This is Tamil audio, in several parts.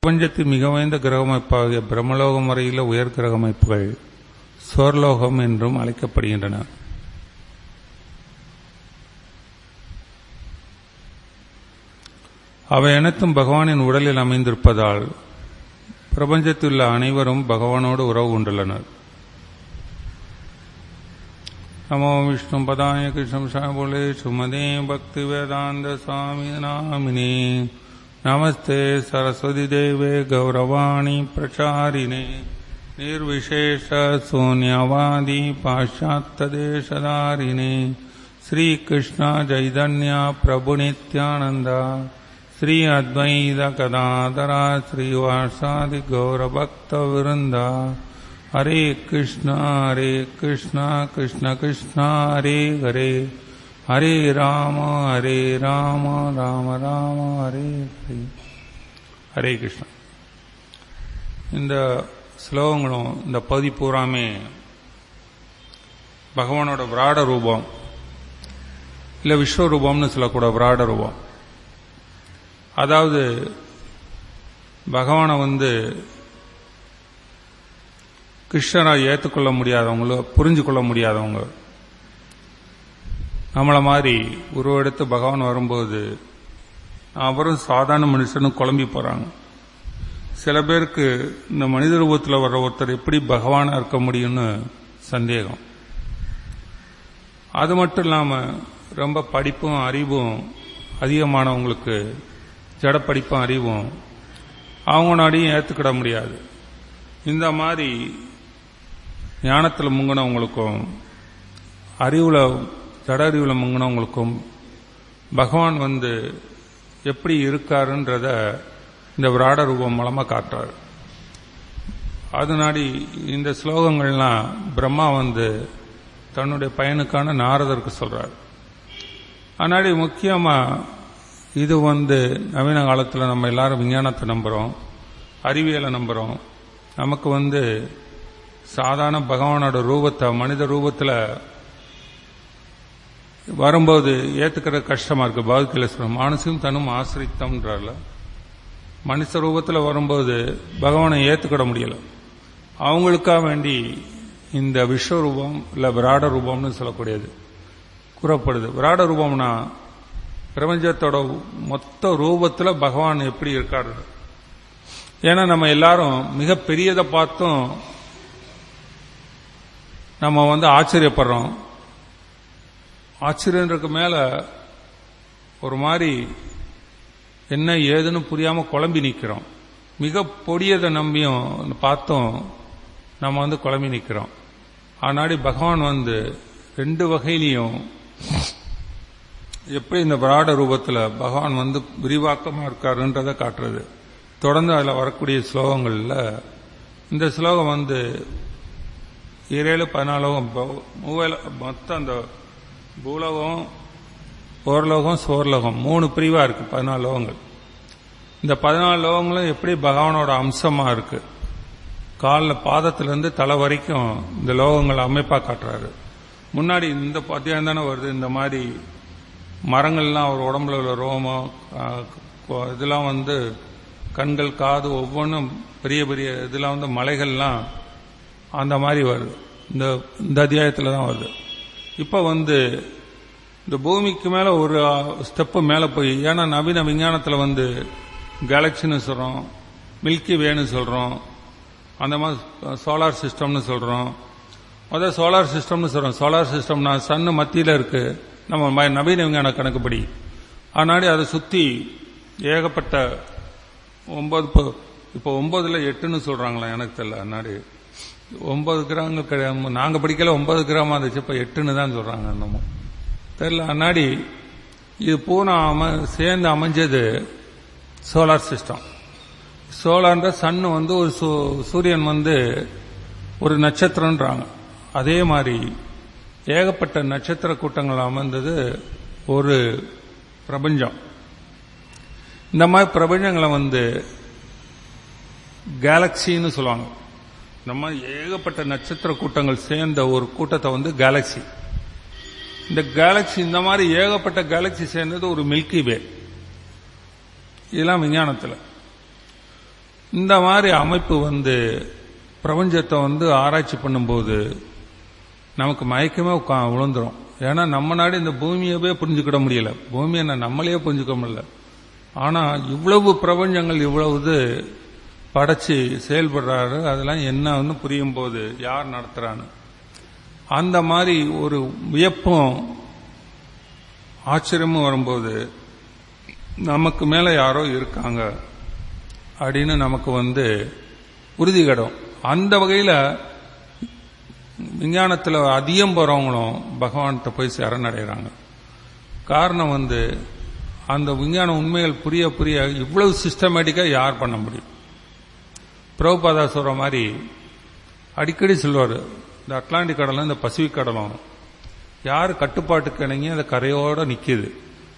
பிரபஞ்சத்தின் மிக வாய்ந்த கிரகமைப்பாகிய பிரம்மலோகம் வரையில உயர் கிரகமைப்புகள் சோர்லோகம் என்றும் அழைக்கப்படுகின்றன அவை அனைத்தும் பகவானின் உடலில் அமைந்திருப்பதால் பிரபஞ்சத்தில் உள்ள அனைவரும் பகவானோடு உறவு கொண்டுள்ளனர் நமோ விஷ்ணு பதாய கிருஷ்ணம் சாபுலே சுமதே பக்தி வேதாந்த சுவாமி நாமினே நமஸ்தே சரஸ்வதி தேவே கௌரவாணி பிரச்சாரிணே निर्विशेष शून्यवादी पाश्चात्यदेशधारिणे श्रीकृष्ण चैतन्य प्रभुनित्यानन्द श्री अद्वैत कदाधरा श्रीवासादि गौरभक्तवृन्द हरे कृष्ण हरे कृष्ण कृष्ण कृष्ण हरे हरे हरे राम हरे राम राम राम हरे हरे हरे कृष्ण இந்த ஸ்லோகங்களும் இந்த பகுதி பூராமே பகவானோட விராட ரூபம் இல்லை விஸ்வரூபம்னு சொல்லக்கூட விராட ரூபம் அதாவது பகவானை வந்து கிருஷ்ணரை ஏற்றுக்கொள்ள முடியாதவங்களோ புரிஞ்சு கொள்ள முடியாதவங்க நம்மளை மாதிரி உருவெடுத்து பகவான் வரும்போது அவரும் சாதாரண மனுஷனும் குழம்பி போறாங்க சில பேருக்கு இந்த மனித ரூபத்தில் வர்ற ஒருத்தர் எப்படி பகவானா இருக்க முடியும்னு சந்தேகம் அது மட்டும் இல்லாமல் ரொம்ப படிப்பும் அறிவும் அதிகமானவங்களுக்கு ஜட படிப்பும் அறிவும் அவங்க நாடியும் ஏற்றுக்கிட முடியாது இந்த மாதிரி ஞானத்தில் முங்கினவங்களுக்கும் அறிவில் ஜட அறிவில் முங்கினவங்களுக்கும் பகவான் வந்து எப்படி இருக்காருன்றத இந்த விராட ரூபம் மூலமாக காட்டுறாரு அதனாடி இந்த ஸ்லோகங்கள்லாம் பிரம்மா வந்து தன்னுடைய பையனுக்கான நாரதருக்கு சொல்றார் அதனாடி முக்கியமாக இது வந்து நவீன காலத்தில் நம்ம எல்லாரும் விஞ்ஞானத்தை நம்புகிறோம் அறிவியலை நம்புகிறோம் நமக்கு வந்து சாதாரண பகவானோட ரூபத்தை மனித ரூபத்தில் வரும்போது ஏற்றுக்கிற கஷ்டமா இருக்கு பாதுகேஸ்வரம் மானசிகம் தனும் ஆசிரித்தம்ன்றார்ல மனுஷ ரூபத்தில் வரும்போது பகவானை ஏற்றுக்கிட முடியல அவங்களுக்காக வேண்டி இந்த விஸ்வரூபம் இல்லை விராட ரூபம்னு சொல்லக்கூடியது கூறப்படுது விராட ரூபம்னா பிரபஞ்சத்தோட மொத்த ரூபத்தில் பகவான் எப்படி இருக்காரு ஏன்னா நம்ம எல்லாரும் மிக பெரியதை பார்த்தும் நம்ம வந்து ஆச்சரியப்படுறோம் ஆச்சரியன்றதுக்கு மேல ஒரு மாதிரி என்ன ஏதுன்னு புரியாம குழம்பி நிக்கிறோம் மிக பொடியதை நம்பியும் பார்த்தோம் நம்ம வந்து குழம்பி நிக்கிறோம் ஆனாடி பகவான் வந்து ரெண்டு வகையிலையும் எப்படி இந்த விராட ரூபத்தில் பகவான் வந்து விரிவாக்கமா இருக்காருன்றதை காட்டுறது தொடர்ந்து அதில் வரக்கூடிய ஸ்லோகங்களில் இந்த ஸ்லோகம் வந்து ஏழு பதினாலோகம் மூவேல மொத்தம் அந்த பூலோகம் ஓர்லோகம் சோர்லோகம் மூணு பிரிவா இருக்கு பதினாலு லோகங்கள் இந்த பதினாலு லோகங்களும் எப்படி பகவானோட அம்சமா இருக்கு காலில் பாதத்திலிருந்து தலை வரைக்கும் இந்த லோகங்கள் அமைப்பா காட்டுறாரு முன்னாடி இந்த பத்தியம் தானே வருது இந்த மாதிரி மரங்கள்லாம் அவர் உடம்புல உள்ள ரோமம் இதெல்லாம் வந்து கண்கள் காது ஒவ்வொன்றும் பெரிய பெரிய இதெல்லாம் வந்து மலைகள்லாம் அந்த மாதிரி வருது இந்த இந்த அத்தியாயத்தில் தான் வருது இப்போ வந்து இந்த பூமிக்கு மேலே ஒரு ஸ்டெப்பு மேலே போய் ஏன்னா நவீன விஞ்ஞானத்தில் வந்து கேலக்சின்னு சொல்கிறோம் மில்கி வேன்னு சொல்கிறோம் அந்த மாதிரி சோலார் சிஸ்டம்னு சொல்கிறோம் முதல் சோலார் சிஸ்டம்னு சொல்கிறோம் சோலார் சிஸ்டம்னா சன்னு மத்தியில் இருக்கு நம்ம நவீன விஞ்ஞான கணக்குப்படி ஆனாடி அதை சுற்றி ஏகப்பட்ட ஒன்பது இப்போ ஒன்பதுல எட்டுன்னு சொல்றாங்களா எனக்கு தெரியல அன்னாடி ஒன்பது கிராமங்கள் கிடையாது நாங்கள் படிக்கல ஒன்பது கிராமம் இருந்துச்சு இப்போ எட்டுன்னு தான் சொல்றாங்க என்னமோ தெரியல அன்னாடி இது பூரா அம சேர்ந்து அமைஞ்சது சோலார் சிஸ்டம் சோலார்ன்ற சன்னு வந்து ஒரு சூரியன் வந்து ஒரு நட்சத்திரன்றாங்க அதே மாதிரி ஏகப்பட்ட நட்சத்திர கூட்டங்கள் அமைந்தது ஒரு பிரபஞ்சம் இந்த மாதிரி பிரபஞ்சங்களை வந்து கேலக்சின்னு சொல்லுவாங்க இந்த மாதிரி ஏகப்பட்ட நட்சத்திர கூட்டங்கள் சேர்ந்த ஒரு கூட்டத்தை வந்து கேலக்சி இந்த கேலக்சி இந்த மாதிரி ஏகப்பட்ட கேலக்சி சேர்ந்தது ஒரு மில்கி வே இதெல்லாம் விஞ்ஞானத்தில் இந்த மாதிரி அமைப்பு வந்து பிரபஞ்சத்தை வந்து ஆராய்ச்சி பண்ணும்போது நமக்கு மயக்கமே உக்கா- விழுந்துரும் ஏன்னா நம்ம நாடு இந்த பூமியவே புரிஞ்சுக்கிட முடியல பூமியை நான் நம்மளையே புரிஞ்சுக்க முடியல ஆனா இவ்வளவு பிரபஞ்சங்கள் இவ்வளவு படைச்சு செயல்படுறாரு அதெல்லாம் என்னன்னு புரியும் போது யார் நடத்துறான்னு அந்த மாதிரி ஒரு வியப்பும் ஆச்சரியமும் வரும்போது நமக்கு மேல யாரோ இருக்காங்க அப்படின்னு நமக்கு வந்து உறுதி கிடும் அந்த வகையில விஞ்ஞானத்தில் அதிகம் போறவங்களும் பகவான்கிட்ட போய் சரணடைகிறாங்க காரணம் வந்து அந்த விஞ்ஞான உண்மைகள் புரிய புரிய இவ்வளவு சிஸ்டமேட்டிக்கா யார் பண்ண முடியும் பிரபுபாதா சொல்ற மாதிரி அடிக்கடி சொல்லுவார் இந்த அட்லாண்டிக் கடலும் இந்த பசிபிக் கடலும் யார் கட்டுப்பாட்டுக்கு இணங்கி அந்த கரையோட நிக்குது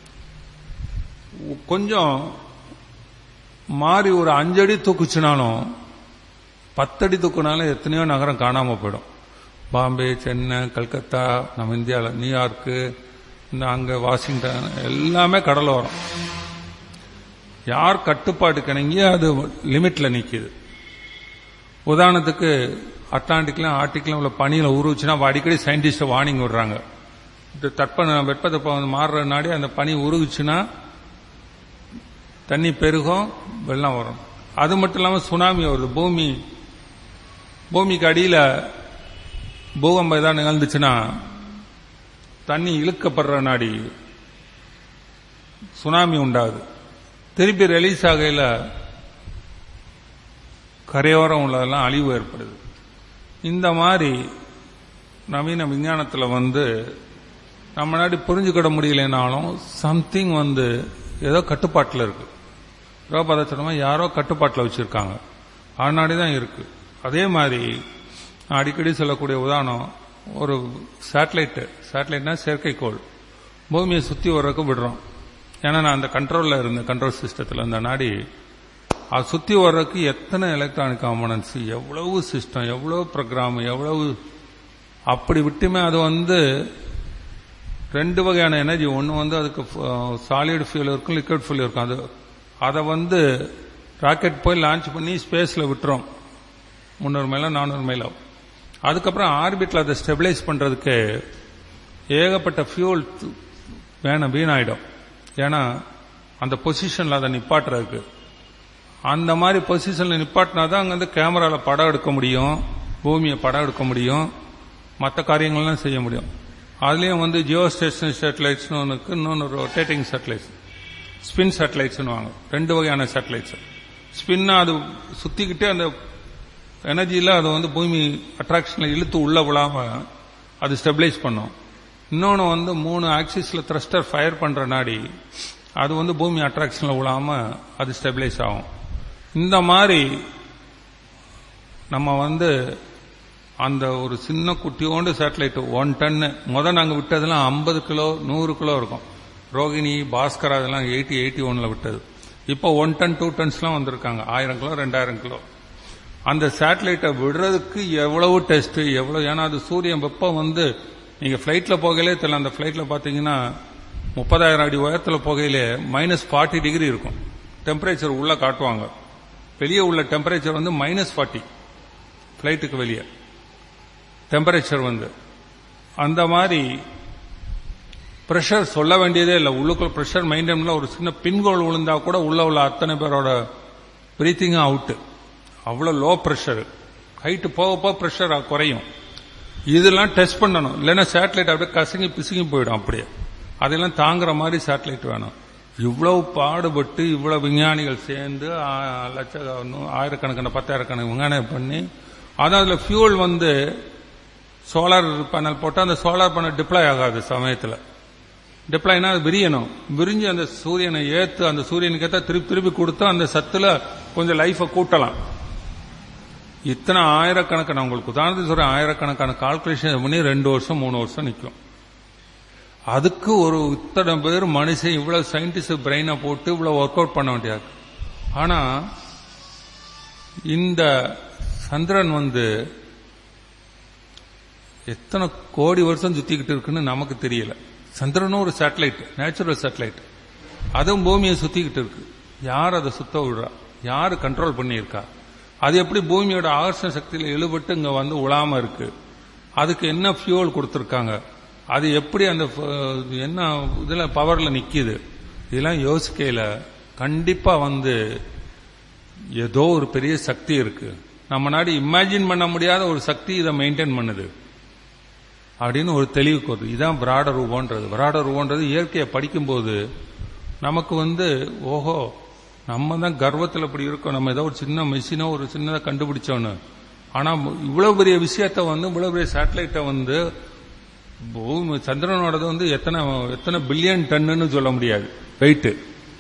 கொஞ்சம் மாறி ஒரு அஞ்சடி தூக்குச்சுனாலும் பத்தடி தூக்குனாலும் எத்தனையோ நகரம் காணாம போயிடும் பாம்பே சென்னை கல்கத்தா நம்ம இந்தியாவில் நியூயார்க்கு இந்த அங்க வாஷிங்டன் எல்லாமே கடல் வரும் யார் கட்டுப்பாட்டுக்கு இணங்கி அது லிமிட்ல நிக்குது உதாரணத்துக்கு அட்லாண்டிக்லாம் ஆர்டிக்லாம் உள்ள பனியில உருவுச்சுன்னா அப்ப அடிக்கடி சயின்டிஸ்ட் வார்னிங் விடுறாங்க இந்த தட்ப வெப்பத்தை மாறுற நாடி அந்த பனி உருகுச்சுன்னா தண்ணி பெருகும் வெள்ளம் வரும் அது மட்டும் இல்லாம சுனாமி வருது பூமி பூமிக்கு அடியில பூகம்பம் ஏதாவது நிகழ்ந்துச்சுன்னா தண்ணி இழுக்கப்படுற நாடி சுனாமி உண்டாகுது திருப்பி ரிலீஸ் ஆகையில் கரையோரம் உள்ளதெல்லாம் அழிவு ஏற்படுது இந்த மாதிரி நவீன விஞ்ஞானத்தில் வந்து நம்ம நாடு புரிஞ்சுக்கிட முடியலனாலும் சம்திங் வந்து ஏதோ கட்டுப்பாட்டில் இருக்கு ரோபாத சொன்ன யாரோ கட்டுப்பாட்டில் வச்சிருக்காங்க ஆனாடி தான் இருக்கு அதே மாதிரி நான் அடிக்கடி சொல்லக்கூடிய உதாரணம் ஒரு சேட்டலைட்டு சேட்டலைட்னா செயற்கைக்கோள் பூமியை சுற்றி வர்றதுக்கு விடுறோம் ஏன்னா நான் அந்த கண்ட்ரோலில் இருந்தேன் கண்ட்ரோல் சிஸ்டத்தில் அந்த நாடி அது சுற்றி வர்றதுக்கு எத்தனை எலக்ட்ரானிக் காம்பனன்ஸ் எவ்வளவு சிஸ்டம் எவ்வளவு ப்ரோக்ராம் எவ்வளவு அப்படி விட்டுமே அது வந்து ரெண்டு வகையான எனர்ஜி ஒன்று வந்து அதுக்கு சாலிட் ஃபியூல் இருக்கும் லிக்விட் ஃபியூல் இருக்கும் அது அதை வந்து ராக்கெட் போய் லான்ச் பண்ணி ஸ்பேஸில் விட்டுரும் முந்நூறு மைலோ நானூறு மைலோ அதுக்கப்புறம் ஆர்பிட்டில் அதை ஸ்டெபிளைஸ் பண்ணுறதுக்கு ஏகப்பட்ட ஃபியூல் வேணும் வீணாயிடும் ஏன்னா அந்த பொசிஷனில் அதை நிப்பாட்டுறதுக்கு அந்த மாதிரி பொசிஷனில் நிப்பாட்டினா தான் அங்கேருந்து கேமராவில் படம் எடுக்க முடியும் பூமியை படம் எடுக்க முடியும் மற்ற காரியங்கள்லாம் செய்ய முடியும் அதுலேயும் வந்து ஜியோ ஸ்டேஷன் சேட்டலைட்ஸ்னு ஒன்றுக்கு இன்னொன்று ரொட்டேட்டிங் சேட்டலைட்ஸ் ஸ்பின் சேட்டலைட்ஸ்னு வாங்க ரெண்டு வகையான சேட்டலைட்ஸ் ஸ்பின்னா அது சுற்றிக்கிட்டே அந்த எனர்ஜியில் அதை வந்து பூமி அட்ராக்ஷனில் இழுத்து உள்ள விழாம அது ஸ்டெபிளைஸ் பண்ணும் இன்னொன்று வந்து மூணு ஆக்சிஸில் த்ரஸ்டர் ஃபயர் பண்ணுற நாடி அது வந்து பூமி அட்ராக்ஷனில் விழாம அது ஸ்டெபிளைஸ் ஆகும் இந்த மாதிரி நம்ம வந்து அந்த ஒரு சின்ன குட்டியோண்டு சேட்டலைட் ஒன் டன்னு முத நாங்கள் விட்டதெல்லாம் ஐம்பது கிலோ நூறு கிலோ இருக்கும் ரோகிணி பாஸ்கர் அதெல்லாம் எயிட்டி எயிட்டி ஒன்ல விட்டது இப்போ ஒன் டன் டூ டன்ஸ்லாம் வந்திருக்காங்க ஆயிரம் கிலோ ரெண்டாயிரம் கிலோ அந்த சேட்டலைட்டை விடுறதுக்கு எவ்வளவு டெஸ்ட் எவ்வளவு ஏன்னா அது சூரியன் வெப்பம் வந்து நீங்க பிளைட்ல போகலே தெரியல அந்த பிளைட்ல பாத்தீங்கன்னா முப்பதாயிரம் அடி உயரத்தில் போகையிலே மைனஸ் ஃபார்ட்டி டிகிரி இருக்கும் டெம்பரேச்சர் உள்ள காட்டுவாங்க வெளியே உள்ள டெம்பரேச்சர் வந்து மைனஸ் ஃபார்ட்டி பிளைட்டுக்கு வெளியே டெம்பரேச்சர் வந்து அந்த மாதிரி பிரஷர் சொல்ல வேண்டியதே இல்லை உள்ளுக்குள்ள பிரஷர் மெயின்டைன்ல ஒரு சின்ன பின்கோள் விழுந்தா கூட உள்ள உள்ள அத்தனை பேரோட பிரீத்திங் அவுட் அவ்வளவு லோ பிரஷர் ஹைட்டு போக போக பிரஷர் குறையும் இதெல்லாம் டெஸ்ட் பண்ணணும் இல்லைன்னா சேட்டலைட் அப்படியே கசங்கி பிசுங்கி போயிடும் அப்படியே அதெல்லாம் தாங்குற மாதிரி சேட்டலைட் வேணும் இவ்வளவு பாடுபட்டு இவ்வளவு விஞ்ஞானிகள் சேர்ந்து லட்ச ஆயிரக்கணக்கான பத்தாயிரக்கணக்கான விஞ்ஞானம் பண்ணி அதான் அதுல ஃபியூல் வந்து சோலார் பேனல் போட்டால் அந்த சோலார் பேனல் டிப்ளாய் ஆகாது சமயத்தில் டிப்ளாய்னா அது விரியணும் விரிஞ்சு அந்த சூரியனை ஏத்து அந்த சூரியனுக்கு ஏற்ற திருப்பி திருப்பி கொடுத்தா அந்த சத்துல கொஞ்சம் லைஃபை கூட்டலாம் இத்தனை ஆயிரக்கணக்கான உங்களுக்கு உதாரணத்துக்கு சொல்ற ஆயிரக்கணக்கான கால்குலேஷன் பண்ணி ரெண்டு வருஷம் மூணு வருஷம் நிற்கும் அதுக்கு ஒரு இத்தனை பேர் மனுஷன் இவ்வளவு சயின்டிஸ்ட் பிரெயினை போட்டு இவ்வளவு ஒர்க் அவுட் பண்ண வேண்டியது ஆனா இந்த சந்திரன் வந்து எத்தனை கோடி வருஷம் சுத்திக்கிட்டு இருக்குன்னு நமக்கு தெரியல சந்திரனும் ஒரு சேட்டலைட் நேச்சுரல் சேட்டலைட் அதுவும் பூமியை சுத்திக்கிட்டு இருக்கு யார் அதை சுத்த விடுறா யாரு கண்ட்ரோல் பண்ணியிருக்கா அது எப்படி பூமியோட ஆகர்ஷண சக்தியில இழுபட்டு இங்க வந்து உழாம இருக்கு அதுக்கு என்ன ஃபியூல் கொடுத்துருக்காங்க அது எப்படி அந்த ஃப- என்ன இதுல பவர்ல நிக்குது இதெல்லாம் யோசிக்கையில கண்டிப்பா வந்து ஏதோ ஒரு பெரிய சக்தி இருக்கு நம்ம நாடு இமேஜின் பண்ண முடியாத ஒரு சக்தி இதை மெயின்டைன் பண்ணுது அப்படின்னு ஒரு தெளிவுக்கு வருது இதான் விராட ரூபம்ன்றது விராட ரூபம்ன்றது இயற்கையை படிக்கும்போது நமக்கு வந்து ஓஹோ நம்ம தான் கர்வத்தில் இப்படி இருக்கோம் நம்ம ஏதோ ஒரு சின்ன மெஷினோ ஒரு சின்னதை கண்டுபிடிச்சோன்னு ஆனா இவ்வளவு பெரிய விஷயத்த வந்து இவ்வளவு பெரிய சேட்டலைட்டை வந்து பூமி சந்திரனோடது வந்து எத்தனை எத்தனை பில்லியன் டன்னுன்னு சொல்ல முடியாது வெயிட்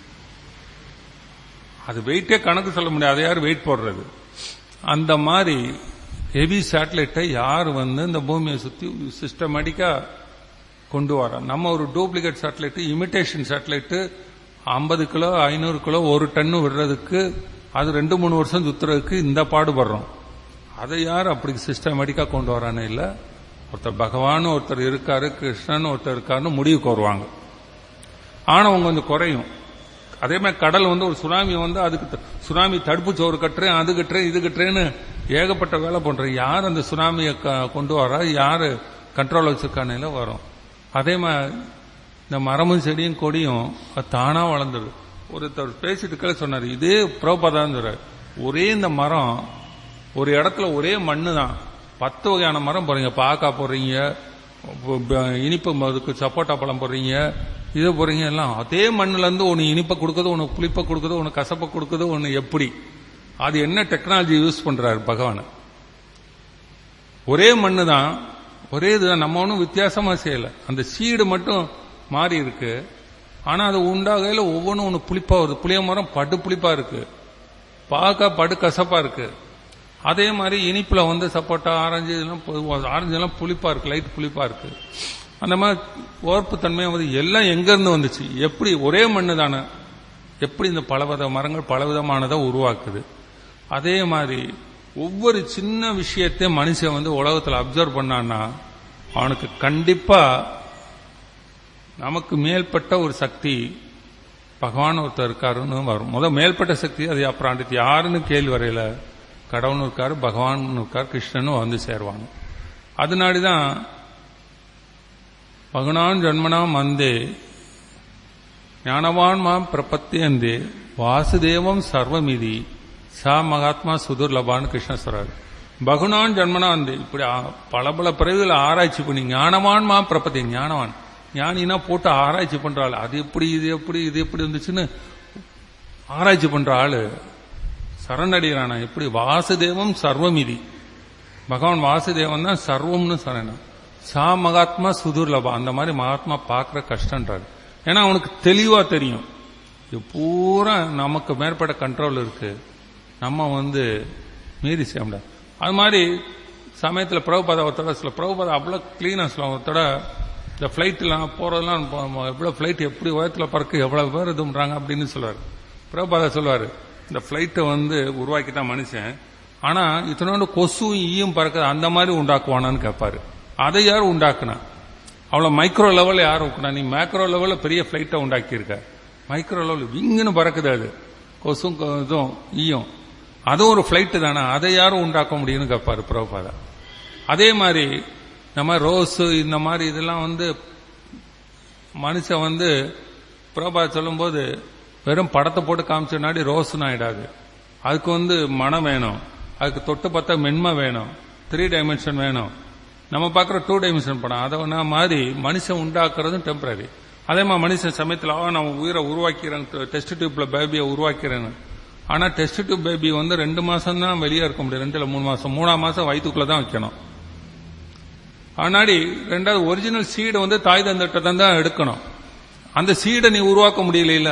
அது வெயிட்டே கணக்கு சொல்ல முடியாது அதை யார் வெயிட் போடுறது அந்த மாதிரி ஹெவி சேட்டலைட்டை யார் வந்து இந்த பூமியை சுத்தி சிஸ்டமேட்டிக்கா கொண்டு வர நம்ம ஒரு டூப்ளிகேட் சேட்டலைட் இமிடேஷன் சேட்டலைட் ஐம்பது கிலோ ஐநூறு கிலோ ஒரு டன்னு விடுறதுக்கு அது ரெண்டு மூணு வருஷம் சுத்துறதுக்கு இந்த பாடுபடுறோம் அதை யார் அப்படி சிஸ்டமேட்டிக்கா கொண்டு வரானே இல்ல ஒருத்தர் பகவான் ஒருத்தர் இருக்காரு கிருஷ்ணன் ஒருத்தர் இருக்காருன்னு முடிவுக்கு வருவாங்க ஆணவம் கொஞ்சம் குறையும் அதே மாதிரி கடல் வந்து ஒரு சுனாமி வந்து அதுக்கு த- சுனாமி தடுப்பு சோறு கட்டுறேன் அது கட்டுறேன் இது கட்டுறேன்னு ஏகப்பட்ட வேலை பண்றேன் யார் அந்த சுனாமியை க- கொண்டு வரா யாரு கண்ட்ரோல் வச்சிருக்கானேல வரும் அதே மாதிரி இந்த மரமும் செடியும் கொடியும் அது தானா வளர்ந்துடும் ஒருத்தர் பேசிட்டு இருக்கல சொன்னார் இதே புரோபதான் சொல்றாரு ஒரே இந்த மரம் ஒரு இடத்துல ஒரே மண்ணு தான் பத்து வகையான மரம் போடுறீங்க பாக்கா போடுறீங்க ப- ப- இனிப்பு அதுக்கு சப்போட்டா பழம் போடுறீங்க இது போடுறீங்க எல்லாம் அதே மண்ணுல இருந்து ஒன்னு இனிப்பை கொடுக்குது ஒன்னு புளிப்பை கொடுக்குது ஒன்னு கசப்பை கொடுக்குது ஒன்னு எப்படி அது என்ன டெக்னாலஜி யூஸ் பண்றாரு பகவான் ஒரே மண்ணு தான் ஒரே இதுதான் நம்ம ஒன்றும் வித்தியாசமா செய்யல அந்த சீடு மட்டும் மாறி இருக்கு ஆனா அது உண்டாகையில ஒவ்வொன்றும் ஒன்று புளிப்பா வருது புளிய மரம் படு புளிப்பா இருக்கு பார்க்க படு கசப்பா இருக்கு அதே மாதிரி இனிப்புல வந்து சப்போட்டா ஆரஞ்சு இதெல்லாம் பொதுவா- ஆரஞ்சு எல்லாம் புளிப்பா இருக்கு லைட் புளிப்பா இருக்கு அந்த மாதிரி ஓர்ப்பு தன்மையா வந்து எல்லாம் எங்க இருந்து வந்துச்சு எப்படி ஒரே மண்ணு தானே எப்படி இந்த பலவித மரங்கள் பலவிதமானதை உருவாக்குது அதே மாதிரி ஒவ்வொரு சின்ன விஷயத்தையும் மனுஷன் வந்து உலகத்துல அப்சர்வ் பண்ணான்னா அவனுக்கு கண்டிப்பா நமக்கு மேல்பட்ட ஒரு சக்தி பகவான் ஒருத்தர் இருக்காருன்னு வரும் முத மேல்பட்ட சக்தி அது அப்புறம் அடுத்து யாருன்னு கேள்வி வரையில கடவுள் இருக்காரு பகவான் இருக்காரு கிருஷ்ணனும் வந்து சேருவாங்க அதனாடிதான் பகுனான் ஜன்மனாம் வந்தே ஞானவான் மாம் பிரபத்தியந்தே வாசுதேவம் சர்வமிதி சா மகாத்மா சுதுர்லபான்னு கிருஷ்ணன் சொல்றாரு பகுனான் ஜன்மனா வந்து இப்படி ஆ- பல பல பிறவிகளை ஆராய்ச்சி பண்ணி ஞானவான் மாம் பிரபத்தி ஞானவான் ஞானினா போட்டு ஆராய்ச்சி பண்ற ஆளு அது எப்படி இது எப்படி இது எப்படி வந்துச்சுன்னு ஆராய்ச்சி பண்ற ஆளு சரணடைகிறானா எப்படி வாசுதேவம் சர்வமிதி பகவான் வாசுதேவன் தான் சர்வம்னு சரணம் சா மகாத்மா சுதுர்லபா அந்த மாதிரி மகாத்மா பார்க்கிற கஷ்டன்றாரு ஏன்னா அவனுக்கு தெளிவா தெரியும் இது பூரா நமக்கு மேற்பட்ட கண்ட்ரோல் இருக்கு நம்ம வந்து மீறி செய்ய முடியாது அது மாதிரி சமயத்தில் பிரபுபாதா ஒருத்தட சில பிரபுபாதா அவ்வளோ கிளீனாக சொல்லுவாங்க ஒருத்தட இந்த ஃப்ளைட்லாம் போகிறதெல்லாம் எவ்வளோ ஃப்ளைட் எப்படி உயரத்தில் பறக்கு எவ்வளோ பேர் இது பண்றாங்க அப்படின்னு சொல்லுவார் பிரபுபாதா சொல்லுவார் இந்த ஃப்ளைட்டை வந்து உருவாக்கி தான் மனுஷன் ஆனா இத்தனோண்டு கொசுவும் ஈயும் பறக்குது அந்த மாதிரி உண்டாக்குவானான்னு கேட்பாரு அதை யார் உண்டாக்குனா அவ்வளவு மைக்ரோ லெவல்ல யார் உண்டாக்குனா நீ மேக்ரோ லெவல்ல பெரிய ஃபிளைட்டை உண்டாக்கியிருக்க மைக்ரோ லெவல் விங்குன்னு பறக்குது அது கொசும் கொ- இதுவும் ஈயும் அதுவும் ஒரு ஃபிளைட்டு தானே அதை யாரும் உண்டாக்க முடியும்னு கேட்பாரு பிரபுபாதா அதே மாதிரி நம்ம ரோஸ் இந்த மாதிரி இதெல்லாம் வந்து மனுஷன் வந்து பிரபா சொல்லும்போது வெறும் படத்தை போட்டு காமிச்சனாடி ரோஸ்னு ஆயிடாது அதுக்கு வந்து மனம் வேணும் அதுக்கு தொட்டு பார்த்தா மென்மை வேணும் த்ரீ டைமென்ஷன் வேணும் நம்ம பார்க்குற டூ டைமென்ஷன் படம் அதை ஒண்ணா மாதிரி மனுஷன் உண்டாக்குறதும் டெம்பரரி அதே மாதிரி மனுஷன் சமயத்தில் ஆ நான் உயிரை உருவாக்கிறேன் டெஸ்ட் டியூப்ல பேபியை உருவாக்கிறேன்னு ஆனா டெஸ்ட் டியூப் பேபி வந்து ரெண்டு மாசம் தான் வெளியே இருக்க முடியும் ரெண்டு இல்ல மூணு மாசம் மூணாம் மாசம் வயிற்றுக்குள்ள தான் வைக்கணும் ஆனாடி ரெண்டாவது ஒரிஜினல் சீடை வந்து தாய் தந்தட்ட தான் எடுக்கணும் அந்த சீடை நீ உருவாக்க முடியல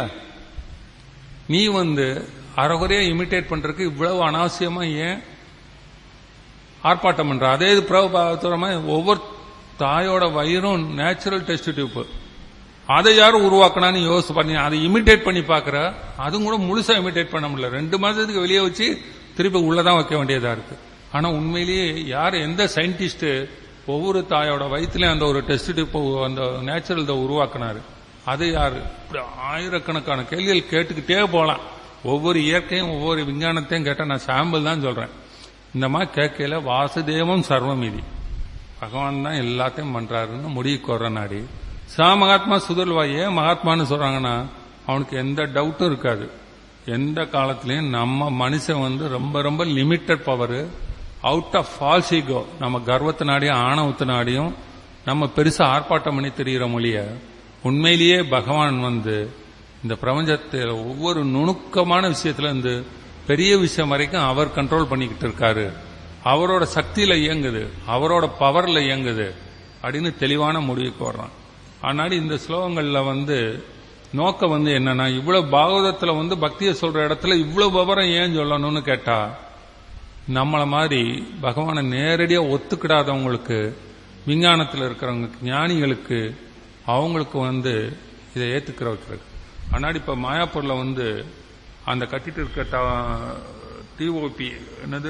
நீ வந்து அறகுறையா இமிட்டேட் பண்றதுக்கு இவ்வளவு அனாவசியமா ஏன் ஆர்ப்பாட்டம் பண்ற அதே இது பிரபுபாதமா ஒவ்வொரு தாயோட வயிறும் நேச்சுரல் டெஸ்ட் டியூப் அதை யாரும் உருவாக்கினான்னு யோசிச்சு பண்ணி அதை இமிட்டேட் பண்ணி பாக்குற அதுவும் கூட முழுசா இமிட்டேட் பண்ண முடியல ரெண்டு மாசத்துக்கு வெளியே வச்சு திருப்பி உள்ளதான் வைக்க வேண்டியதா இருக்கு ஆனா உண்மையிலேயே யார் எந்த சயின்டிஸ்ட் ஒவ்வொரு தாயோட வயிற்றுலயும் அந்த ஒரு டெஸ்ட் டியூப் அந்த நேச்சுரல் இதை உருவாக்குனாரு அது யாரு இப்படி ஆயிரக்கணக்கான கேள்விகள் கேட்டுக்கிட்டே போலாம் ஒவ்வொரு இயற்கையும் ஒவ்வொரு விஞ்ஞானத்தையும் கேட்டால் நான் சாம்பிள் தான் சொல்றேன் இந்த மாதிரி கேட்கையில வாசுதேவம் சர்வமிதி பகவான் தான் எல்லாத்தையும் பண்றாருன்னு முடிவுக்கு வர்ற நாடி சா மகாத்மா சுதல்வா ஏன் மகாத்மான்னு சொல்றாங்கன்னா அவனுக்கு எந்த டவுட்டும் இருக்காது எந்த காலத்திலையும் நம்ம மனுஷன் வந்து ரொம்ப ரொம்ப limited power out of false ego நம்ம கர்வத்தினாடியும் ஆணவத்தினாடியும் நம்ம பெருசா ஆர்ப்பாட்டம் பண்ணி தெரிகிற மொழிய உண்மையிலேயே பகவான் வந்து இந்த பிரபஞ்சத்தில் ஒவ்வொரு நுணுக்கமான விஷயத்துல இருந்து பெரிய விஷயம் வரைக்கும் அவர் கண்ட்ரோல் பண்ணிக்கிட்டு இருக்காரு அவரோட சக்தியில இயங்குது அவரோட பவர்ல இயங்குது அப்படின்னு தெளிவான முடிவுக்கு வர்றான் ஆனாடி இந்த ஸ்லோகங்கள்ல வந்து நோக்கம் வந்து என்னன்னா இவ்வளவு பாகவதத்துல வந்து பக்தியை சொல்ற இடத்துல இவ்வளவு விவரம் ஏன் சொல்லணும்னு கேட்டா நம்மள மாதிரி பகவானை நேரடியா ஒத்துக்கிடாதவங்களுக்கு விஞ்ஞானத்தில் இருக்கிறவங்களுக்கு ஞானிகளுக்கு அவங்களுக்கு வந்து இதை ஏத்துக்கிற வைக்கிறது ஆனால் இப்ப மாயாப்பூர்ல வந்து அந்த கட்டிட்டு இருக்க டிஓபி என்னது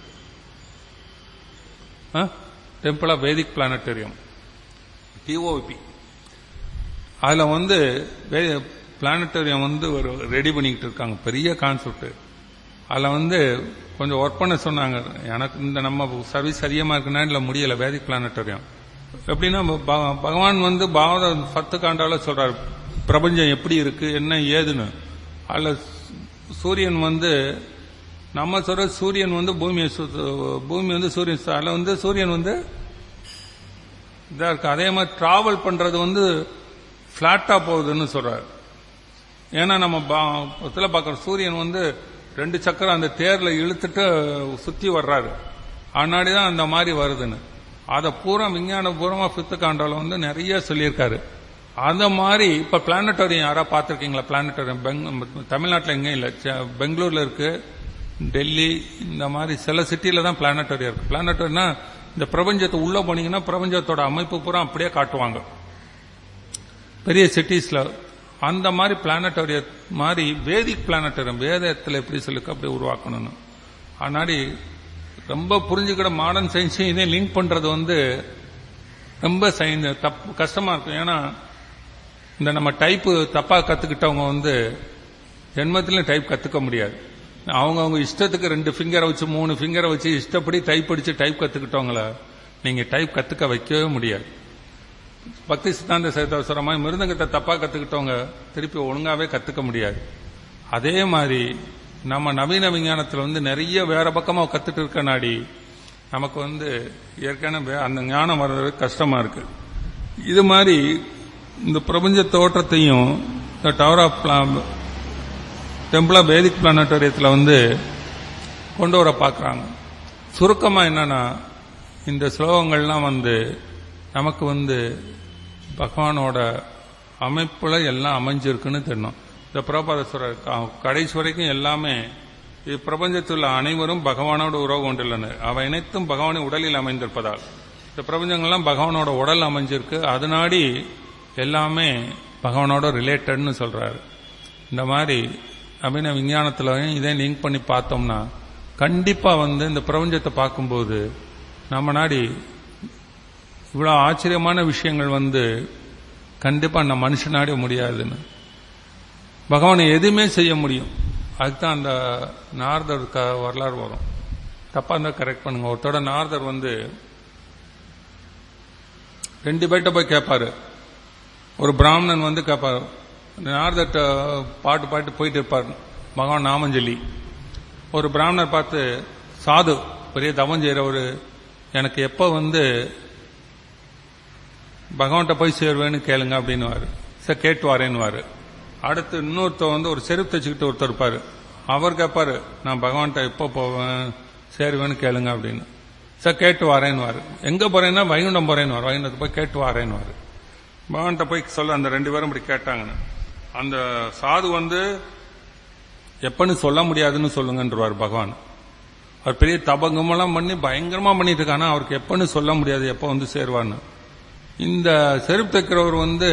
temple of Vedic planetarium T O P அதுல வந்து பிளானட்டரியம் வந்து ஒரு ரெடி பண்ணிக்கிட்டு இருக்காங்க பெரிய கான்செப்ட் அதுல வந்து கொஞ்சம் ஒர்க் பண்ண சொன்னாங்க எனக்கு இந்த நம்ம சர்வீஸ் அதிகமா இருக்குன்னா இல்ல முடியல வேதிக் பிளானட்டரியம் எப்படின்னா ப- பகவான் வந்து பாவத பத்து காண்டால சொல்றாரு பிரபஞ்சம் எப்படி இருக்கு என்ன ஏதுன்னு அதுல சூ- சூரியன் வந்து நம்ம சொல்ற சூரியன் வந்து பூமியை சுத்து- பூமி வந்து சூரியன் சு- அதுல வந்து சூரியன் வந்து இதா இருக்கு அதே மாதிரி டிராவல் பண்றது வந்து பிளாட்டா போகுதுன்னு சொல்றாரு ஏன்னா நம்ம பத்துல பார்க்குற சூரியன் வந்து ரெண்டு சக்கரம் அந்த தேர்ல இழுத்துட்டு சுத்தி வர்றாரு அன்னாடி தான் அந்த மாதிரி வருதுன்னு அதை பூரா விஞ்ஞான பூர்வமா ஃபிஃப்த் காண்டால வந்து நிறைய சொல்லியிருக்காரு அந்த மாதிரி இப்ப பிளானட்டோரியம் யாரா பார்த்திருக்கீங்களா பிளானட்டோரியம் தமிழ்நாட்டில் எங்கேயும் இல்லை செ- பெங்களூர்ல இருக்கு டெல்லி இந்த மாதிரி சில சிட்டில தான் பிளானட்டோரியம் இருக்கு பிளானட்டோரியம்னா இந்த பிரபஞ்சத்தை உள்ள போனீங்கன்னா பிரபஞ்சத்தோட அமைப்பு பூரா அப்படியே காட்டுவாங்க பெரிய சிட்டிஸ்ல அந்த மாதிரி பிளானட்டோரிய மாதிரி வேதிக் பிளானட்டோரியம் வேதத்தில் எப்படி சொல்லிருக்கு அப்படி உருவாக்கணும்னு ஆனாடி ரொம்ப புரிஞ்சுக்கிற மாடர்ன் சயின்ஸையும் இதே லிங்க் பண்றது வந்து ரொம்ப சயின்ஸ் தப்பு கஷ்டமா இருக்கும் ஏன்னா இந்த நம்ம டைப்பு தப்பா கத்துக்கிட்டவங்க வந்து ஜென்மத்திலும் டைப் கத்துக்க முடியாது அவங்க அவங்க இஷ்டத்துக்கு ரெண்டு ஃபிங்கரை வச்சு மூணு ஃபிங்கரை வச்சு இஷ்டப்படி டைப் அடிச்சு டைப் கத்துக்கிட்டவங்கள நீங்க டைப் கத்துக்க வைக்கவே முடியாது பக்தி சித்தாந்த சேதவசரமா மிருதங்கத்தை தப்பா கத்துக்கிட்டவங்க திருப்பி ஒழுங்காவே கத்துக்க முடியாது அதே மாதிரி நம்ம நவீன விஞ்ஞானத்துல வந்து நிறைய வேற பக்கமா கத்துட்டு இருக்க நாடி நமக்கு வந்து ஏற்கனவே அந்த ஞானம் வர்றது கஷ்டமா இருக்கு இது மாதிரி இந்த பிரபஞ்ச தோற்றத்தையும் இந்த tower of temple of Vedic பிளானட்டோரியத்தில் வந்து கொண்டு வர பார்க்குறாங்க சுருக்கமாக என்னன்னா இந்த ஸ்லோகங்கள்லாம் வந்து நமக்கு வந்து பகவானோட அமைப்புல எல்லாம் அமைஞ்சிருக்குன்னு தெரியும் இந்த பிரபாதஸ்வரர் கடைசி வரைக்கும் எல்லாமே இது பிரபஞ்சத்தில் உள்ள அனைவரும் பகவானோட உறவு கொண்டுள்ளனர் அவை அனைத்தும் பகவானின் உடலில் அமைந்திருப்பதால் இந்த பிரபஞ்சங்கள்லாம் பகவானோட உடல் அமைஞ்சிருக்கு அதனாடி எல்லாமே பகவானோட ரிலேட்டட்னு சொல்றாரு இந்த மாதிரி நவீன விஞ்ஞானத்திலையும் இதை லிங்க் பண்ணி பார்த்தோம்னா கண்டிப்பா வந்து இந்த பிரபஞ்சத்தை பார்க்கும்போது நம்ம நாடி இவ்வளவு ஆச்சரியமான விஷயங்கள் வந்து கண்டிப்பா நம்ம மனுஷனாடி முடியாதுன்னு பகவானை எதுவுமே செய்ய முடியும் அதுதான் அந்த நாரதர் க வரலாறு வரும் தப்பா இருந்தா கரெக்ட் பண்ணுங்க ஒருத்தோட நாரதர் வந்து ரெண்டு பேர்கிட்ட போய் கேட்பாரு ஒரு பிராமணன் வந்து கேட்பாரு நாரதர்கிட்ட பாட்டு பாட்டு போயிட்டு இருப்பார் பகவான் நாமஞ்சொல்லி ஒரு பிராமணர் பார்த்து சாது பெரிய தவம் செய்யறவரு எனக்கு எப்ப வந்து பகவான்கிட்ட போய் சேருவேன்னு கேளுங்க அப்படின்னு சார் கேட்டு வரேன்னு அடுத்து இன்னொருத்தர் வந்து ஒரு செருப்பு தச்சுக்கிட்டு ஒருத்தர் இருப்பாரு அவர் கேட்பாரு நான் பகவான்கிட்ட எப்போ போவேன் சேருவேன்னு கேளுங்க அப்படின்னு சார் கேட்டு வரேன்னு எங்க போறேன்னா வைகுண்டம் போறேன்னு வைகுண்டத்தை போய் கேட்டு வரேன்னு பகவான்கிட்ட போய் சொல்ல அந்த ரெண்டு பேரும் இப்படி கேட்டாங்கன்னு அந்த சாது வந்து எப்பன்னு சொல்ல முடியாதுன்னு சொல்லுங்கன்றவார் பகவான் அவர் பெரிய தபங்கமெல்லாம் பண்ணி பயங்கரமா பண்ணிட்டு இருக்கானா அவருக்கு எப்பன்னு சொல்ல முடியாது எப்ப வந்து சேருவான்னு இந்த செருப்பு தைக்கிறவர் வந்து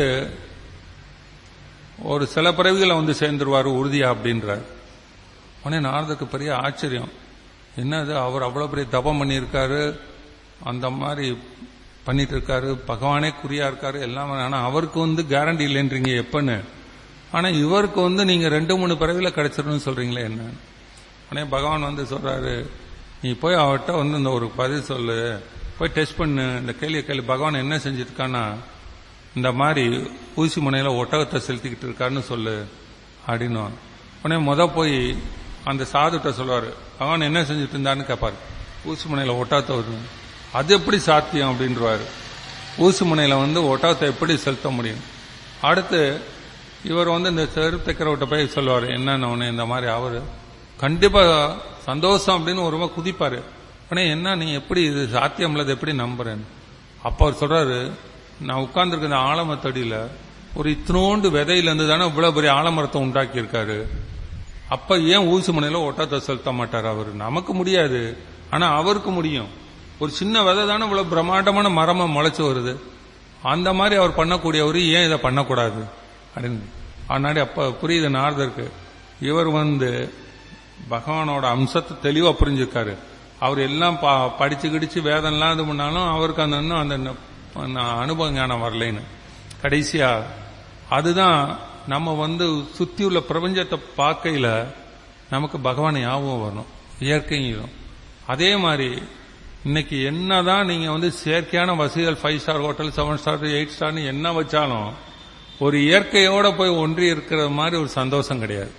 ஒரு சில பிறவிகளை வந்து சேர்ந்துருவார் உறுதியா அப்படின்றார் உடனே நாரதுக்கு பெரிய ஆச்சரியம் என்னது அவர் அவ்வளவு பெரிய தபம் பண்ணியிருக்காரு அந்த மாதிரி பண்ணிட்டு இருக்காரு பகவானே குறியா இருக்காரு எல்லாம் ஆனா அவருக்கு வந்து கேரண்டி இல்லைன்றீங்க எப்பன்னு ஆனா இவருக்கு வந்து நீங்க ரெண்டு மூணு பிறவில கிடைச்சிருன்னு சொல்றீங்களே என்ன உடனே பகவான் வந்து சொல்றாரு நீ போய் அவர்கிட்ட வந்து இந்த ஒரு பதில் சொல்லு போய் டெஸ்ட் பண்ணு இந்த கேள்வி கேள்வி பகவான் என்ன செஞ்சிருக்கான்னா இந்த மாதிரி ஊசி முனையில ஒட்டகத்தை செலுத்திக்கிட்டு இருக்காருன்னு சொல்லு அப்படின்னு உடனே முத போய் அந்த சாதுட்ட சொல்லுவாரு பகவான் என்ன செஞ்சுட்டு இருந்தான்னு கேட்பாரு ஊசி முனையில ஒட்டகத்தை வருது அது எப்படி சாத்தியம் அப்படின்றவாரு ஊசி முனையில வந்து ஒட்டகத்தை எப்படி செலுத்த முடியும் அடுத்து இவர் வந்து இந்த செருப்பு தைக்கிறவட்ட போய் சொல்லுவார் என்னன்னு உடனே இந்த மாதிரி அவரு கண்டிப்பா சந்தோஷம் அப்படின்னு ஒரு ரூபா குதிப்பாரு உடனே என்ன நீ எப்படி இது சாத்தியம் இல்லது எப்படி நம்புறேன்னு அப்ப அவர் சொல்றாரு நான் உட்கார்ந்துருக்க இந்த ஆலமத்தடியில ஒரு இத்தினோண்டு விதையில தானே இவ்வளவு பெரிய ஆலமரத்தை உண்டாக்கி இருக்காரு அப்ப ஏன் ஊசி முனையில ஒட்டத்தை செலுத்த மாட்டார் அவரு நமக்கு முடியாது ஆனா அவருக்கு முடியும் ஒரு சின்ன விதை தானே இவ்வளவு பிரம்மாண்டமான மரமா முளைச்சு வருது அந்த மாதிரி அவர் பண்ணக்கூடியவர் ஏன் இதை பண்ணக்கூடாது அப்படின்னு அதனாடி அப்ப புரியுது நாரதருக்கு இவர் வந்து பகவானோட அம்சத்தை தெளிவா புரிஞ்சிருக்காரு அவர் எல்லாம் ப- படிச்சு கிடிச்சு வேதம்லாம் இது பண்ணாலும் அவருக்கு அந்த இன்னும் அந்த ந- ந- அனுபவ ஞானம் வரலைன்னு கடைசியா அதுதான் நம்ம வந்து சுத்தி உள்ள பிரபஞ்சத்தை பார்க்கையில நமக்கு பகவான் ஞாபகம் வரணும் இயற்கையும் அதே மாதிரி இன்னைக்கு என்னதான் நீங்க வந்து செயற்கையான வசதிகள் five star hotel seven star eight ஸ்டார்னு என்ன வச்சாலும் ஒரு இயற்கையோட போய் ஒன்றி இருக்கிற மாதிரி ஒரு சந்தோஷம் கிடையாது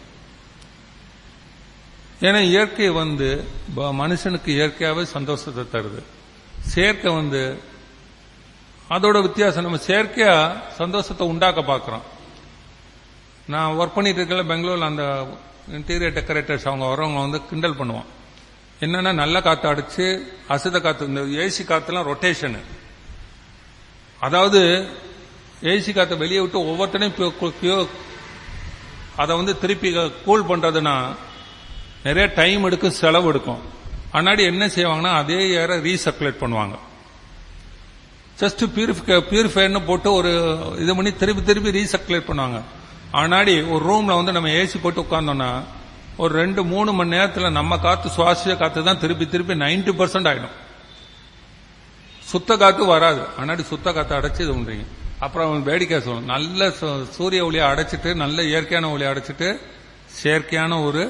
ஏன்னா இயற்கை வந்து ப- மனுஷனுக்கு இயற்கையாவே சந்தோஷத்தை தருது செயற்கை வந்து அதோட வித்தியாசம் நம்ம செயற்கையா சந்தோஷத்தை உண்டாக்க பார்க்கிறோம் நான் ஒர்க் பண்ணிட்டு இருக்கல பெங்களூர்ல அந்த இன்டீரியர் டெக்கரேட்டர்ஸ் அவங்க வரவங்க வந்து கிண்டல் பண்ணுவோம் என்னன்னா நல்ல காத்து அடிச்சு அசுத காத்து இந்த ஏசி காத்துலாம் ரொட்டேஷன் அதாவது ஏசி காத்தை வெளியே விட்டு ஒவ்வொருத்தனையும் பு- கு- கு- அதை வந்து திருப்பி கூல் பண்றதுன்னா நிறைய டைம் எடுக்கும் செலவு எடுக்கும் அன்னாடி என்ன செய்வாங்கன்னா அதே ஏரை ரீசர்க்குலேட் பண்ணுவாங்க ஜஸ்ட் பியூரிஃபை பியூரிஃபையர்னு போட்டு ஒரு இது பண்ணி திருப்பி திருப்பி ரீசர்க்குலேட் பண்ணுவாங்க ஆனாடி ஒரு ரூம்ல வந்து நம்ம ஏசி போட்டு உட்கார்ந்தோம்னா ஒரு ரெண்டு மூணு மணி நேரத்துல நம்ம காத்து சுவாசிய காத்து தான் திருப்பி திருப்பி 90% பர்சன்ட் ஆயிடும் சுத்த காத்து வராது ஆனாடி சுத்த காத்து அடைச்சு இது பண்றீங்க அப்புறம் அவன் வேடிக்கை சொல்லணும் நல்ல சு- சூரிய ஒளியை அடைச்சிட்டு நல்ல இயற்கையான ஒளியை அடைச்சிட்டு செயற்கையான ஒரு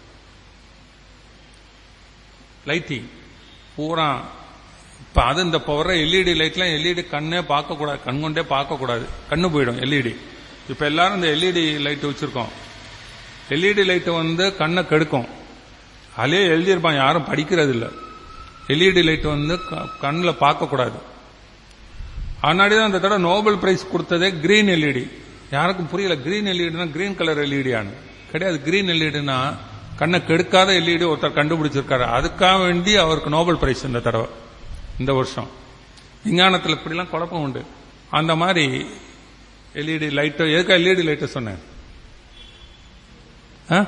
லைட்டிங் பூரா இப்ப அது இந்த போற எல்இடி லைட்லாம் எல்இடி கண்ணே பார்க்க கூடாது கண் கொண்டே பார்க்க கூடாது கண்ணு போயிடும் எல்இடி இப்ப எல்லாரும் இந்த எல்இடி லைட் வச்சிருக்கோம் எல்இடி லைட் வந்து கண்ணை கெடுக்கும் அதிலே எழுதியிருப்பான் யாரும் படிக்கிறது இல்ல எல்இடி லைட் வந்து கண்ணில் பார்க்க கூடாது அதனாடி தான் அந்த தடவை நோபல் பிரைஸ் கொடுத்ததே கிரீன் எல்இடி யாருக்கும் புரியல கிரீன் எல்இடினா கிரீன் கலர் எல்இடியான்னு கிடையாது கிரீன் எல்இடினா கண்ணை கெடுக்காத எல்இடி ஒருத்தர் கண்டுபிடிச்சிருக்காரு அதுக்காக வேண்டி அவருக்கு நோபல் பிரைஸ் இந்த தடவை இந்த வருஷம் விஞ்ஞானத்தில் இப்படிலாம் குழப்பம் உண்டு அந்த மாதிரி எல்இடி லைட்டோ எதுக்கா எல்இடி லைட்டை சொன்னேன் ஆ?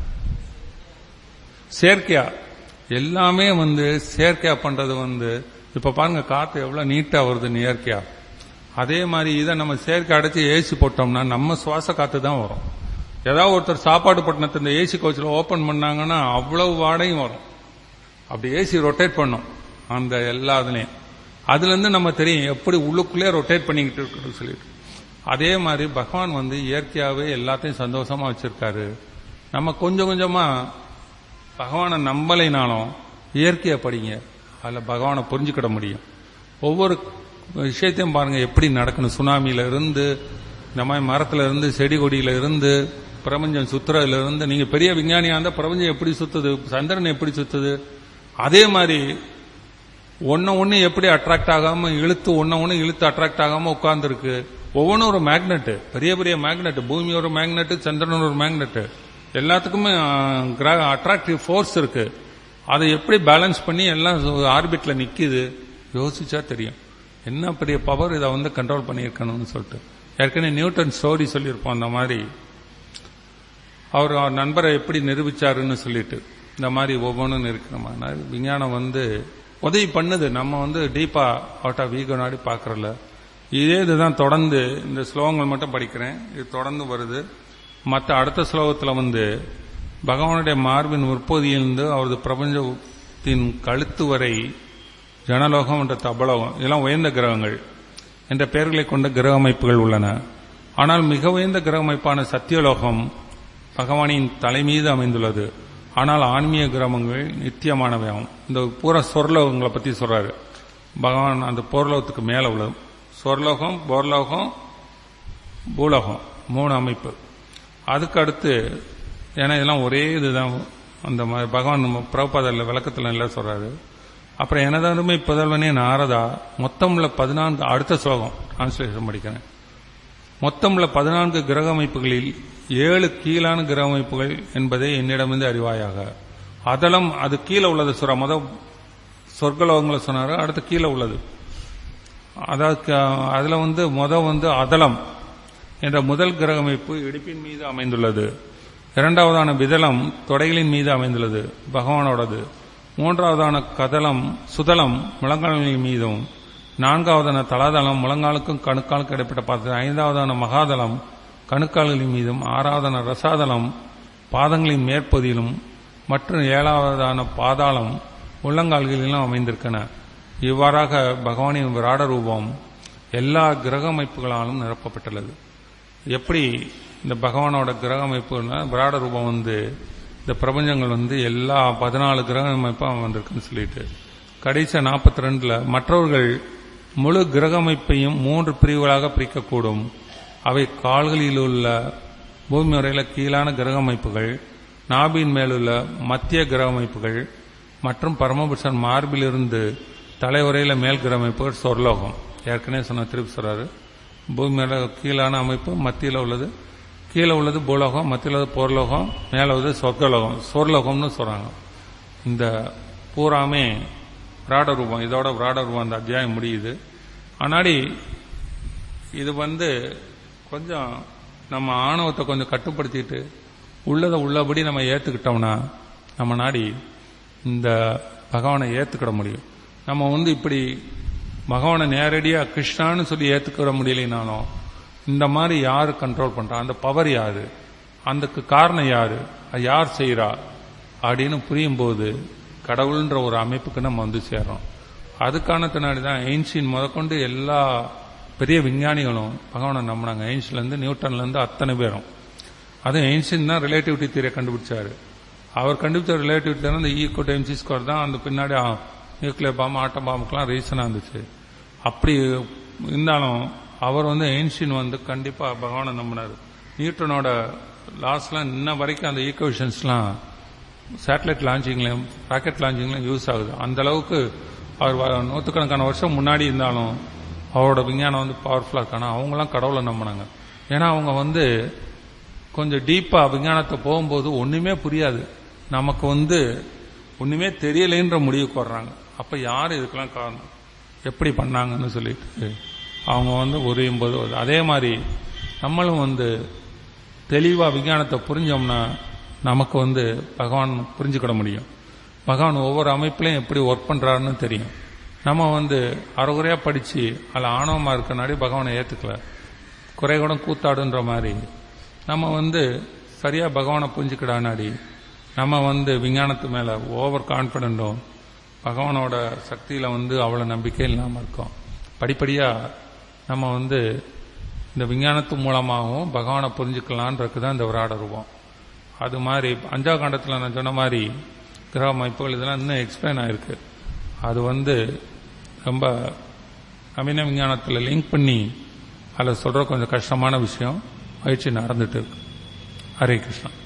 செயற்கையா எல்லாமே வந்து செயற்கையா பண்றது வந்து இப்ப பாருங்க காத்து எவ்வளவு நீட்டா வருது இயற்கையா அதே மாதிரி இதை நம்ம செயற்கை அடைச்சு ஏசி போட்டோம்னா நம்ம சுவாச காத்து தான் வரும் ஏதாவது ஒருத்தர் சாப்பாடு பட்டினத்தை இந்த ஏசி கோச்சில் ஓபன் பண்ணாங்கன்னா அவ்வளவு வாடையும் வரும் அப்படி ஏசி ரொட்டேட் பண்ணும் அந்த எல்லா இதுலயும் அதுல இருந்து நம்ம தெரியும் எப்படி உள்ளுக்குள்ளே ரொட்டேட் பண்ணிக்கிட்டு இருக்குன்னு சொல்லிட்டு அதே மாதிரி பகவான் வந்து இயற்கையாவே எல்லாத்தையும் சந்தோஷமா வச்சிருக்காரு நம்ம கொஞ்சம் கொஞ்சமா பகவானை நம்பலைனாலும் இயற்கையை படிங்க அதுல பகவானை புரிஞ்சுக்கிட முடியும் ஒவ்வொரு விஷயத்தையும் பாருங்க எப்படி நடக்கணும் சுனாமியில இருந்து இந்த மாதிரி மரத்துல இருந்து செடி கொடியில இருந்து பிரபஞ்சம் சுத்துறதுல இருந்து நீங்க பெரிய விஞ்ஞானியா இருந்தா பிரபஞ்சம் எப்படி சுத்துது சந்திரன் எப்படி சுத்துது அதே மாதிரி ஒன்ன ஒண்ணு எப்படி அட்ராக்ட் ஆகாம இழுத்து ஒன்ன ஒண்ணு இழுத்து அட்ராக்ட் ஆகாம உட்கார்ந்துருக்கு ஒவ்வொன்றும் ஒரு மேக்னெட் பெரிய பெரிய மேக்னெட் பூமி ஒரு மேக்னெட் சந்திரன் ஒரு மேக்னெட் எல்லாத்துக்குமே அட்ராக்டிவ் ஃபோர்ஸ் இருக்கு அதை எப்படி பேலன்ஸ் பண்ணி எல்லாம் ஆர்பிட்ல நிக்குது யோசிச்சா தெரியும் என்ன பெரிய பவர் இதை வந்து கண்ட்ரோல் பண்ணியிருக்கணும்னு சொல்லிட்டு ஏற்கனவே நியூட்டன் ஸ்டோரி சொல்லியிருப்போம் அந்த மாதிரி அவர் அவர் நண்பரை எப்படி நிரூபிச்சாருன்னு சொல்லிட்டு இந்த மாதிரி ஒவ்வொன்றும் இருக்கிற மாதிரி விஞ்ஞானம் வந்து உதவி பண்ணுது நம்ம வந்து டீப்பா அவுட் ஆஃப் ஈகோ நாடி பார்க்கறல இதே இதுதான் தொடர்ந்து இந்த ஸ்லோகங்கள் மட்டும் படிக்கிறேன் இது தொடர்ந்து வருது மற்ற அடுத்த ஸ்லோகத்தில் வந்து பகவானுடைய மார்பின் உற்பத்தியிலிருந்து அவரது பிரபஞ்சத்தின் கழுத்து வரை ஜனலோகம் என்ற தபலோகம் இதெல்லாம் உயர்ந்த கிரகங்கள் என்ற பெயர்களை கொண்ட கிரக அமைப்புகள் உள்ளன ஆனால் மிக உயர்ந்த கிரக அமைப்பான சத்தியலோகம் பகவானின் தலை மீது அமைந்துள்ளது ஆனால் ஆன்மீக கிரகங்கள் நித்தியமானவையாகும் இந்த பூரா சொர்லோகங்களை பத்தி சொல்றாரு பகவான் அந்த போர்லோகத்துக்கு மேல உள்ளது சொர்லோகம் போர்லோகம் பூலோகம் மூணு அமைப்பு அதுக்கு அடுத்து ஏன்னா இதெல்லாம் ஒரே இதுதான் அந்த மாதிரி பகவான் நம்ம பிரபுபாதல்ல விளக்கத்தில் நல்லா சொல்றாரு அப்புறம் எனதாருமே புதல்வனே நாரதா மொத்தம் உள்ள பதினான்கு அடுத்த ஸ்லோகம் டிரான்ஸ்லேஷன் படிக்கிறேன் மொத்தம் உள்ள பதினான்கு கிரக அமைப்புகளில் ஏழு கீழான கிரக அமைப்புகள் என்பதை என்னிடமிருந்து அறிவாயாக அதலம் அது கீழே உள்ளது சொல்ற முத சொர்க்கலோகங்களை சொன்னாரு அடுத்து கீழே உள்ளது அதாவது அதுல வந்து முத வந்து அதலம் என்ற முதல் கிரக அமைப்பு இடுப்பின் மீது அமைந்துள்ளது இரண்டாவதான விதலம் தொடைகளின் மீது அமைந்துள்ளது பகவானோடது மூன்றாவதான கதலம் சுதலம் முழங்கால்களின் மீதும் நான்காவதான தலாதளம் முழங்காலுக்கும் கணுக்காலுக்கும் இடைப்பட்ட பாதத்தில் ஐந்தாவதான மகாதளம் கணுக்கால்களின் மீதும் ஆறாவதான ரசாதளம் பாதங்களின் மேற்பகுதியிலும் மற்றும் ஏழாவதான பாதாளம் உள்ளங்கால்களிலும் அமைந்திருக்கின இவ்வாறாக பகவானின் விராட ரூபம் எல்லா கிரக அமைப்புகளாலும் நிரப்பப்பட்டுள்ளது எப்படி இந்த பகவானோட கிரக அமைப்புனா விராட ரூபம் வந்து இந்த பிரபஞ்சங்கள் வந்து எல்லா பதினாலு கிரக அமைப்பும் வந்திருக்குன்னு சொல்லிட்டு கடைசி நாற்பத்தி ரெண்டுல மற்றவர்கள் முழு கிரக அமைப்பையும் மூன்று பிரிவுகளாக பிரிக்கக்கூடும் அவை கால்களில் உள்ள பூமி வரையில கீழான கிரக அமைப்புகள் நாபின் மேலுள்ள மத்திய கிரக அமைப்புகள் மற்றும் பரமபுருஷன் மார்பிலிருந்து தலைவரையில மேல் கிரக அமைப்புகள் சொர்லோகம் ஏற்கனவே சொன்ன திருப்பி சொல்றாரு பூமி மேல கீழான அமைப்பு மத்தியில் உள்ளது கீழே உள்ளது பூலோகம் மத்தியில் உள்ளது போர்லோகம் மேலே உள்ளது சொர்க்கலோகம் சொர்லோகம்னு சொல்றாங்க இந்த பூராமே விராட ரூபம் இதோட விராட ரூபம் அந்த அத்தியாயம் முடியுது ஆனாடி இது வந்து கொஞ்சம் நம்ம ஆணவத்தை கொஞ்சம் கட்டுப்படுத்திட்டு உள்ளதை உள்ளபடி நம்ம ஏத்துக்கிட்டோம்னா நம்ம நாடி இந்த பகவானை ஏத்துக்கிட முடியும் நம்ம வந்து இப்படி பகவானை நேரடியா கிருஷ்ணான்னு சொல்லி ஏத்துக்கிற முடியலைனாலும் இந்த மாதிரி யாரு கண்ட்ரோல் பண்றா அந்த பவர் யாரு அதுக்கு காரணம் யாரு அது யார் செய்யறா அப்படின்னு புரியும் போது கடவுள்ன்ற ஒரு அமைப்புக்கு நம்ம வந்து சேர்றோம் அதுக்கான பின்னாடி தான் எயின்ஸ்டீன் முதற்கொண்டு எல்லா பெரிய விஞ்ஞானிகளும் பகவானை நம்பினாங்க எயின்ஸ்ல இருந்து நியூட்டன்ல இருந்து அத்தனை பேரும் அதுவும் எயின்ஸ்டீன் தான் ரிலேட்டிவிட்டி தியரை கண்டுபிடிச்சாரு அவர் கண்டுபிடிச்ச ரிலேட்டிவிட்டி இந்த ஈக்கோ டைம்சி ஸ்கோர் தான் அந்த பின்னாடி நியூக்ளியர் பாம்பு ஆட்டம் பாம்புக்கெல்லாம் ரீசனாக இருந்துச்சு அப்படி இருந்தாலும் அவர் வந்து எயின்ஸ்டீன் வந்து கண்டிப்பா பகவானை நம்பினார் நியூட்டனோட லாஸ்ட்லாம் இன்ன வரைக்கும் அந்த ஈக்குவேஷன்ஸ்லாம் சேட்டலைட் லான்ச்சிங்லையும் ராக்கெட் லான்ச்சிங்லையும் யூஸ் ஆகுது அந்த அளவுக்கு அவர் நூற்றுக்கணக்கான வருஷம் முன்னாடி இருந்தாலும் அவரோட விஞ்ஞானம் வந்து பவர்ஃபுல்லாக இருக்கானா அவங்களாம் கடவுளை நம்பினாங்க ஏன்னா அவங்க வந்து கொஞ்சம் டீப்பா விஞ்ஞானத்தை போகும்போது ஒண்ணுமே புரியாது நமக்கு வந்து ஒண்ணுமே தெரியலைன்ற முடிவுக்கு வர்றாங்க அப்ப யார் இதுக்கெல்லாம் காரணம் எப்படி பண்ணாங்கன்னு சொல்லிட்டு அவங்க வந்து உரியும் போது அதே மாதிரி நம்மளும் வந்து தெளிவா விஞ்ஞானத்தை புரிஞ்சோம்னா நமக்கு வந்து பகவான் புரிஞ்சுக்கிட முடியும் பகவான் ஒவ்வொரு அமைப்புலையும் எப்படி ஒர்க் பண்றாருன்னு தெரியும் நம்ம வந்து அறகுறையா படிச்சு அதில் ஆணவமா இருக்கனாடி பகவானை ஏத்துக்கல குறை கூட கூத்தாடுன்ற மாதிரி நம்ம வந்து சரியா பகவானை புரிஞ்சுக்கிடானாடி நம்ம வந்து விஞ்ஞானத்து மேல ஓவர் கான்பிடண்டும் பகவானோட சக்தியில வந்து அவ்வளவு நம்பிக்கை இல்லாம இருக்கோம் படிப்படியா நம்ம வந்து இந்த விஞ்ஞானத்து மூலமாகவும் பகவானை புரிஞ்சுக்கலான்றதுக்கு தான் இந்த விராட ரூபம் அது மாதிரி அஞ்சா காண்டத்தில் நான் சொன்ன மாதிரி கிரக அமைப்புகள் இதெல்லாம் இன்னும் எக்ஸ்பிளைன் ஆயிருக்கு அது வந்து ரொம்ப நவீன விஞ்ஞானத்தில் லிங்க் பண்ணி அதில் சொல்ற கொஞ்சம் கஷ்டமான விஷயம் பயிற்சி நடந்துட்டு இருக்கு ஹரே கிருஷ்ணா